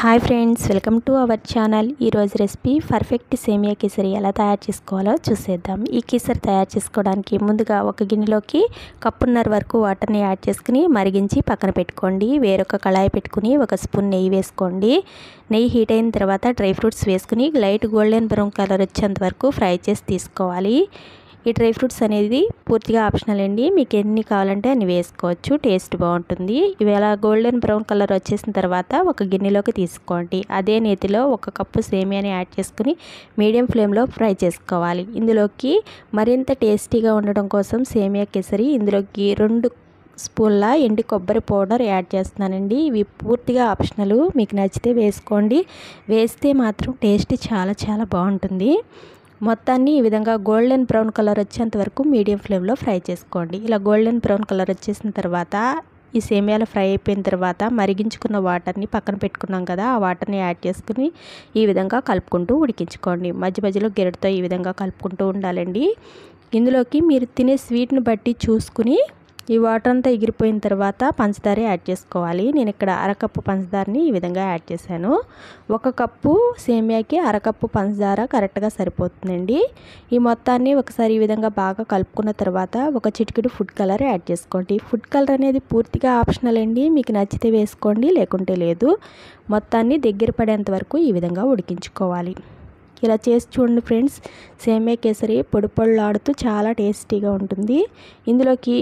hi friends welcome to our channel ఈరోజు recipe perfect semiya kesari ఎలా తయారు చేసుకోవాలో చూసేద్దాం ఈ కేసరి తయారు చేసుకోవడానికి ముందుగా ఒక గిన్నెలోకి కప్పున్నర వరకు వాటర్ని యాడ్ చేసుకుని మరిగించి పక్కన పెట్టుకోండి వేరొక కళాయి పెట్టుకుని ఒక స్పూన్ నెయ్యి వేసుకోండి నెయ్యి హీట్ అయిన తర్వాత డ్రై ఫ్రూట్స్ వేసుకుని లైట్ గోల్డెన్ బ్రౌన్ కలర్ వచ్చేంత వరకు ఫ్రై చేసి తీసుకోవాలి ఈ డ్రై ఫ్రూట్స్ అనేది పూర్తిగా ఆప్షనల్ అండి మీకు ఎన్ని కావాలంటే అన్ని వేసుకోవచ్చు టేస్ట్ బాగుంటుంది ఇవి అలా గోల్డెన్ బ్రౌన్ కలర్ వచ్చేసిన తర్వాత ఒక గిన్నెలోకి తీసుకోండి అదే నేతిలో ఒక కప్పు సేమియాని యాడ్ చేసుకుని మీడియం ఫ్లేమ్లో ఫ్రై చేసుకోవాలి ఇందులోకి మరింత టేస్టీగా ఉండడం కోసం సేమియా కేసరి ఇందులోకి రెండు స్పూన్ల ఎండి కొబ్బరి పౌడర్ యాడ్ చేస్తున్నానండి ఇవి పూర్తిగా ఆప్షనల్ మీకు నచ్చితే వేసుకోండి వేస్తే మాత్రం టేస్ట్ చాలా చాలా బాగుంటుంది మొత్తాన్ని ఈ విధంగా గోల్డెన్ బ్రౌన్ కలర్ వచ్చేంత వరకు మీడియం ఫ్లేమ్లో ఫ్రై చేసుకోండి ఇలా గోల్డెన్ బ్రౌన్ కలర్ వచ్చేసిన తర్వాత ఈ సేమియాలు ఫ్రై అయిపోయిన తర్వాత మరిగించుకున్న వాటర్ని పక్కన పెట్టుకున్నాం కదా ఆ వాటర్ని యాడ్ చేసుకుని ఈ విధంగా కలుపుకుంటూ ఉడికించుకోండి మధ్య మధ్యలో గెరటితో ఈ విధంగా కలుపుకుంటూ ఉండాలండి ఇందులోకి మీరు తినే స్వీట్ని బట్టి చూసుకుని ఈ వాటర్ అంతా ఎగిరిపోయిన తర్వాత పంచదార యాడ్ చేసుకోవాలి నేను ఇక్కడ అరకప్పు పంచదారని ఈ విధంగా యాడ్ చేశాను ఒక కప్పు సేమియాకి అరకప్పు పంచదార కరెక్ట్గా సరిపోతుందండి ఈ మొత్తాన్ని ఒకసారి ఈ విధంగా బాగా కలుపుకున్న తర్వాత ఒక చిటికెడు ఫుడ్ కలర్ యాడ్ చేసుకోండి ఫుడ్ కలర్ అనేది పూర్తిగా ఆప్షనల్ అండి మీకు నచ్చితే వేసుకోండి లేకుంటే లేదు మొత్తాన్ని దగ్గర పడేంత వరకు ఈ విధంగా ఉడికించుకోవాలి ఇలా చేసి చూడండి ఫ్రెండ్స్ సేమియా కేసరి పొడి పొళ్ళాడుతూ చాలా టేస్టీగా ఉంటుంది ఇందులోకి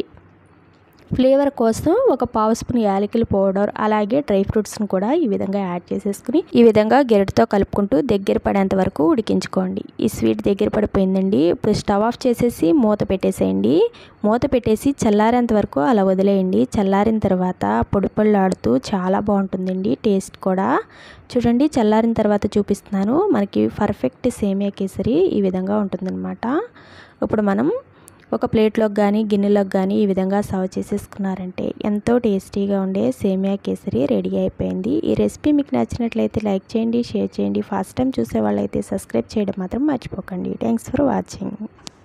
ఫ్లేవర్ కోసం ఒక పావు స్పూన్ యాలకుల పౌడర్ అలాగే డ్రై ఫ్రూట్స్ని కూడా ఈ విధంగా యాడ్ చేసేసుకుని ఈ విధంగా గెరటితో కలుపుకుంటూ దగ్గర పడేంత వరకు ఉడికించుకోండి ఈ స్వీట్ దగ్గర పడిపోయిందండి ఇప్పుడు స్టవ్ ఆఫ్ చేసేసి మూత పెట్టేసేయండి మూత పెట్టేసి చల్లారేంత వరకు అలా వదిలేయండి చల్లారిన తర్వాత పొడి పొళ్ళాడుతూ చాలా బాగుంటుందండి టేస్ట్ కూడా చూడండి చల్లారిన తర్వాత చూపిస్తున్నాను మనకి పర్ఫెక్ట్ సేమియా కేసరి ఈ విధంగా ఉంటుందన్నమాట ఇప్పుడు మనం ఒక ప్లేట్లోకి కానీ గిన్నెలోకి కానీ ఈ విధంగా సర్వ్ చేసేసుకున్నారంటే ఎంతో టేస్టీగా ఉండే సేమియా కేసరి రెడీ అయిపోయింది ఈ రెసిపీ మీకు నచ్చినట్లయితే లైక్ చేయండి షేర్ చేయండి ఫస్ట్ టైం చూసే వాళ్ళైతే సబ్స్క్రైబ్ చేయడం మాత్రం మర్చిపోకండి థ్యాంక్స్ ఫర్ వాచింగ్